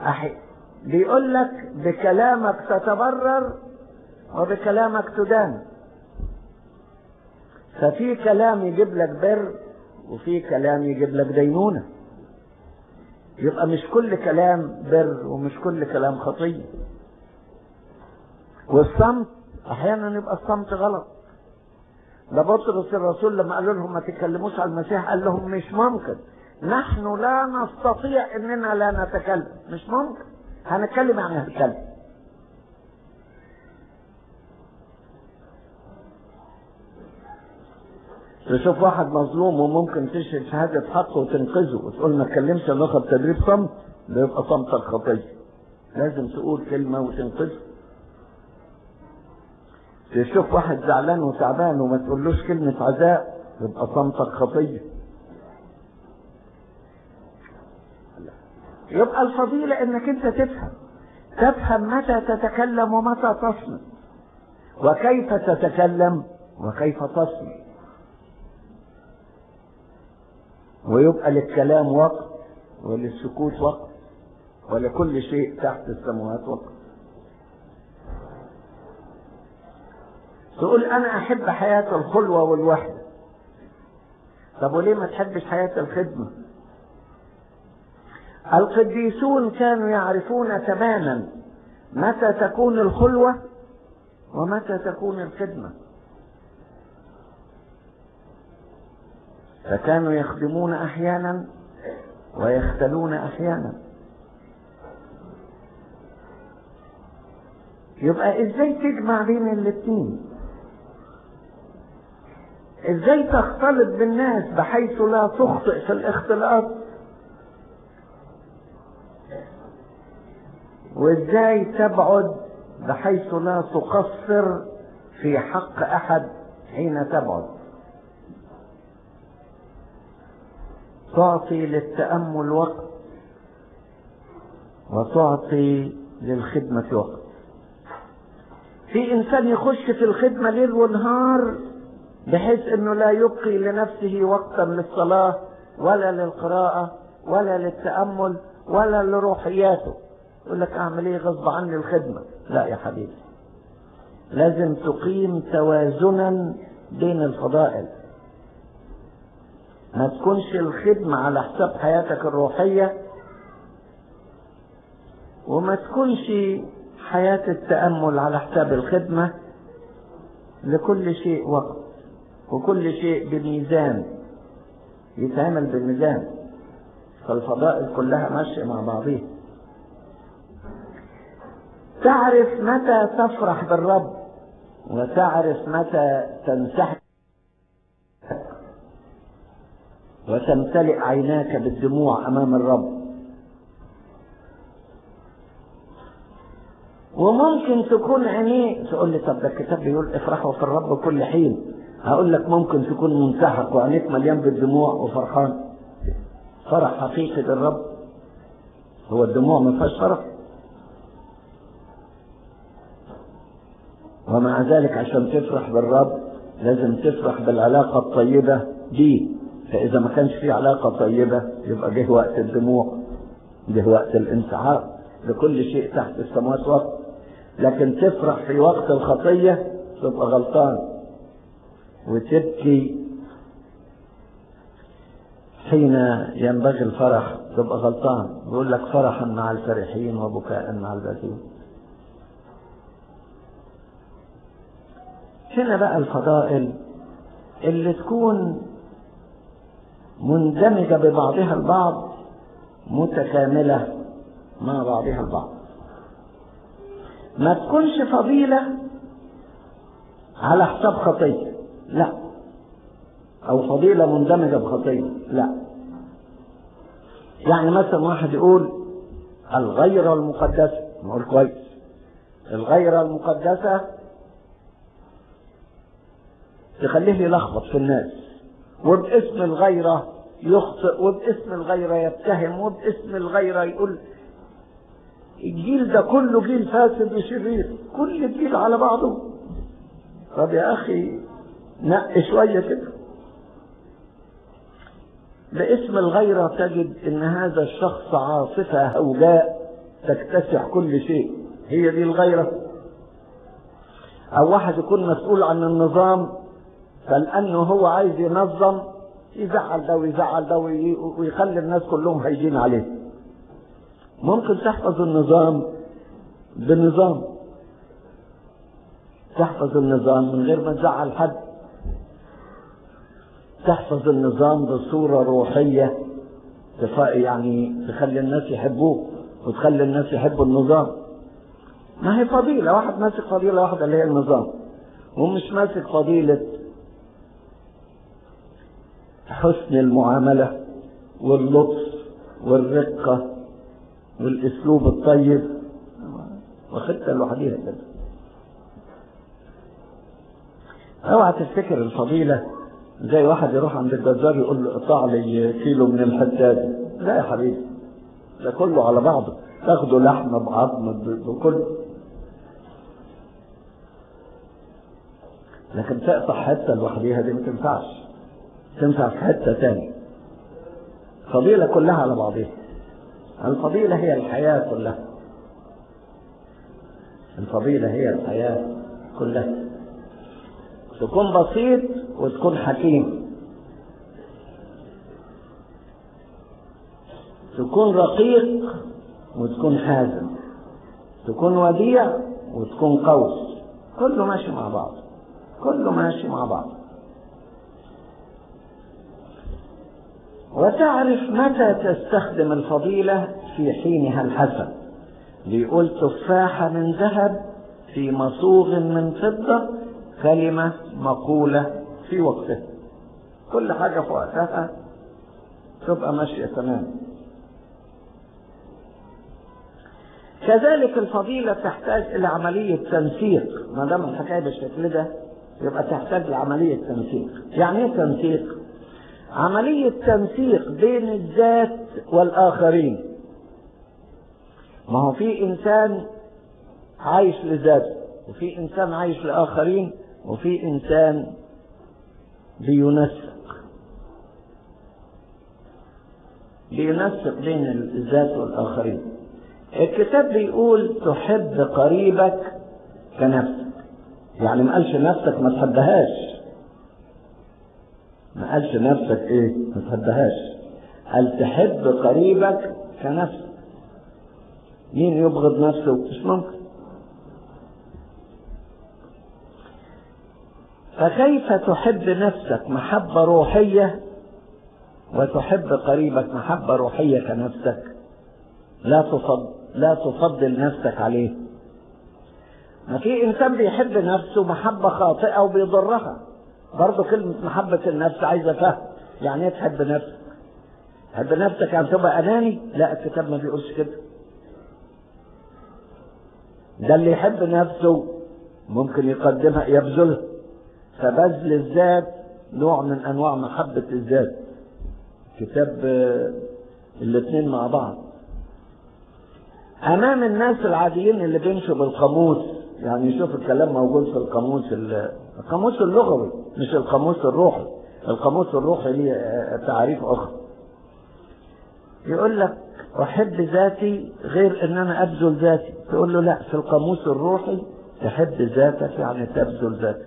أحي بيقول لك بكلامك تتبرر وبكلامك تدان ففي كلام يجيب لك بر وفي كلام يجيب لك دينونة يبقى مش كل كلام بر ومش كل كلام خطية والصمت احيانا يبقى الصمت غلط ده بطرس الرسول لما قالوا لهم ما تتكلموش عن المسيح قال لهم مش ممكن نحن لا نستطيع اننا لا نتكلم مش ممكن هنتكلم يعني هنتكلم تشوف واحد مظلوم وممكن تشهد شهادة حق وتنقذه وتقول ما تكلمش انا اخد تدريب صمت ده يبقى صمتك خطية لازم تقول كلمة وتنقذه تشوف واحد زعلان وتعبان وما تقولوش كلمة عزاء يبقى صمتك خطية يبقى الفضيلة انك انت تفهم تفهم متى تتكلم ومتى تصمت وكيف تتكلم وكيف تصمت ويبقى للكلام وقت وللسكوت وقت ولكل شيء تحت السماوات وقت تقول انا احب حياة الخلوة والوحدة طب وليه ما تحبش حياة الخدمة القديسون كانوا يعرفون تماما متى تكون الخلوة ومتى تكون الخدمة فكانوا يخدمون احيانا ويختلون احيانا يبقى ازاي تجمع بين الاثنين ازاي تختلط بالناس بحيث لا تخطئ في الاختلاط وازاي تبعد بحيث لا تقصر في حق احد حين تبعد تعطي للتامل وقت وتعطي للخدمه وقت في انسان يخش في الخدمه ليل ونهار بحيث انه لا يبقي لنفسه وقتا للصلاه ولا للقراءه ولا للتامل ولا لروحياته يقول لك اعمل ايه غصب عني الخدمه لا يا حبيبي لازم تقيم توازنا بين الفضائل ما تكونش الخدمة على حساب حياتك الروحية وما تكونش حياة التأمل على حساب الخدمة لكل شيء وقت وكل شيء بميزان يتعمل بميزان فالفضائل كلها ماشية مع بعضها تعرف متى تفرح بالرب وتعرف متى تنسحب وتمتلئ عيناك بالدموع امام الرب وممكن تكون عينيه تقول لي طب ده الكتاب بيقول افرحوا في الرب كل حين هقول لك ممكن تكون منسحق وعينيك مليان بالدموع وفرحان فرح حقيقي للرب هو الدموع ما فيهاش فرح ومع ذلك عشان تفرح بالرب لازم تفرح بالعلاقة الطيبة دي فإذا ما كانش في علاقة طيبة يبقى جه وقت الدموع جه وقت الانسحاب لكل شيء تحت السماوات وقت لكن تفرح في وقت الخطية تبقى غلطان وتبكي حين ينبغي الفرح تبقى غلطان بيقول لك فرحا مع الفرحين وبكاء مع الباكين هنا بقى الفضائل اللي تكون مندمجة ببعضها البعض متكاملة مع بعضها البعض ما تكونش فضيلة على حساب خطية لا أو فضيلة مندمجة بخطية لا يعني مثلا واحد يقول الغيرة المقدسة نقول كويس الغيرة المقدسة تخليه يلخبط في الناس وباسم الغيرة يخطئ وباسم الغيرة يتهم وباسم الغيرة يقول الجيل ده كله جيل فاسد وشرير كل الجيل على بعضه طب يا أخي نق شوية كده باسم الغيرة تجد ان هذا الشخص عاصفة هوجاء تكتسح كل شيء هي دي الغيرة أو واحد يكون مسؤول عن النظام فلأنه هو عايز ينظم يزعل ده ويزعل ده ويخلي الناس كلهم هيجين عليه ممكن تحفظ النظام بنظام تحفظ النظام من غير ما تزعل حد تحفظ النظام بصورة روحية يعني تخلي الناس يحبوك وتخلي الناس يحبوا النظام ما هي فضيلة واحد ماسك فضيلة واحدة اللي هي النظام ومش ماسك فضيلة حسن المعاملة واللطف والرقة والاسلوب الطيب واخدتها لوحديها كده اوعى تفتكر الفضيلة زي واحد يروح عند الجزار يقول له اقطع لي كيلو من الحداد لا يا حبيبي ده كله على بعضه تاخده لحمة بعظم بكله لكن تقطع حتة لوحديها دي ما تنفعش تنفع في حتة تاني فضيلة كلها على بعضها الفضيلة هي الحياة كلها الفضيلة هي الحياة كلها تكون بسيط وتكون حكيم تكون رقيق وتكون حازم تكون وديع وتكون قوس كله ماشي مع بعض كله ماشي مع بعض وتعرف متى تستخدم الفضيلة في حينها الحسن بيقول تفاحة من ذهب في مصوغ من فضة كلمة مقولة في وقتها كل حاجة في وقتها تبقى ماشية تمام كذلك الفضيلة تحتاج إلى عملية تنسيق ما دام الحكاية بالشكل ده يبقى تحتاج لعملية تنسيق يعني إيه تنسيق؟ عملية تنسيق بين الذات والآخرين ما هو في إنسان عايش لذاته وفي إنسان عايش لآخرين وفي إنسان بينسق بينسق بين الذات والآخرين الكتاب بيقول تحب قريبك كنفسك يعني ما قالش نفسك ما تحبهاش ما قالش نفسك ايه ما تحبهاش قال تحب قريبك كنفسك مين يبغض نفسه مش ممكن فكيف تحب نفسك محبة روحية وتحب قريبك محبة روحية كنفسك لا تفضل لا تفضل نفسك عليه ما في انسان بيحب نفسه محبة خاطئة وبيضرها برضه كلمة محبة النفس عايزة فهم يعني ايه تحب نفسك تحب نفسك يعني تبقى اناني لا الكتاب ما بيقولش كده ده اللي يحب نفسه ممكن يقدمها يبذلها فبذل الذات نوع من انواع محبة الذات كتاب الاثنين مع بعض امام الناس العاديين اللي بيمشوا بالقاموس يعني يشوف الكلام موجود في القاموس القاموس اللغوي مش القاموس الروحي القاموس الروحي ليه تعريف اخر يقول لك احب ذاتي غير ان انا ابذل ذاتي تقول له لا في القاموس الروحي تحب ذاتك يعني تبذل ذاتك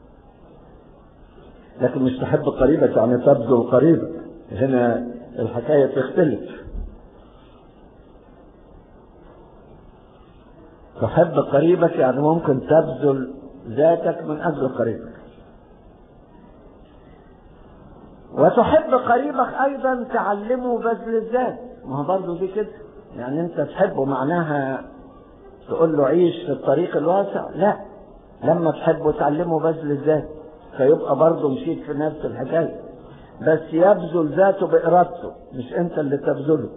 لكن مش تحب قريبك يعني تبذل قريبك هنا الحكاية تختلف تحب قريبك يعني ممكن تبذل ذاتك من أجل قريبك وتحب قريبك أيضا تعلمه بذل الذات ما هو برضه دي كده يعني أنت تحبه معناها تقول له عيش في الطريق الواسع لا لما تحبه تعلمه بذل الذات فيبقى برضه مشيت في نفس الحكاية بس يبذل ذاته بإرادته مش أنت اللي تبذله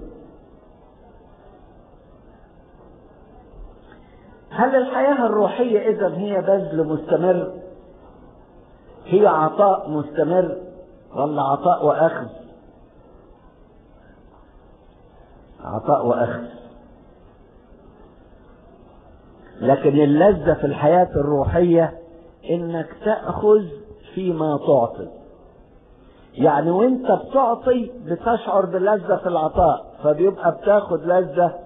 هل الحياة الروحية إذا هي بذل مستمر هي عطاء مستمر ولا عطاء وأخذ عطاء وأخذ لكن اللذة في الحياة الروحية إنك تأخذ فيما تعطي يعني وانت بتعطي بتشعر بلذة في العطاء فبيبقى بتاخد لذة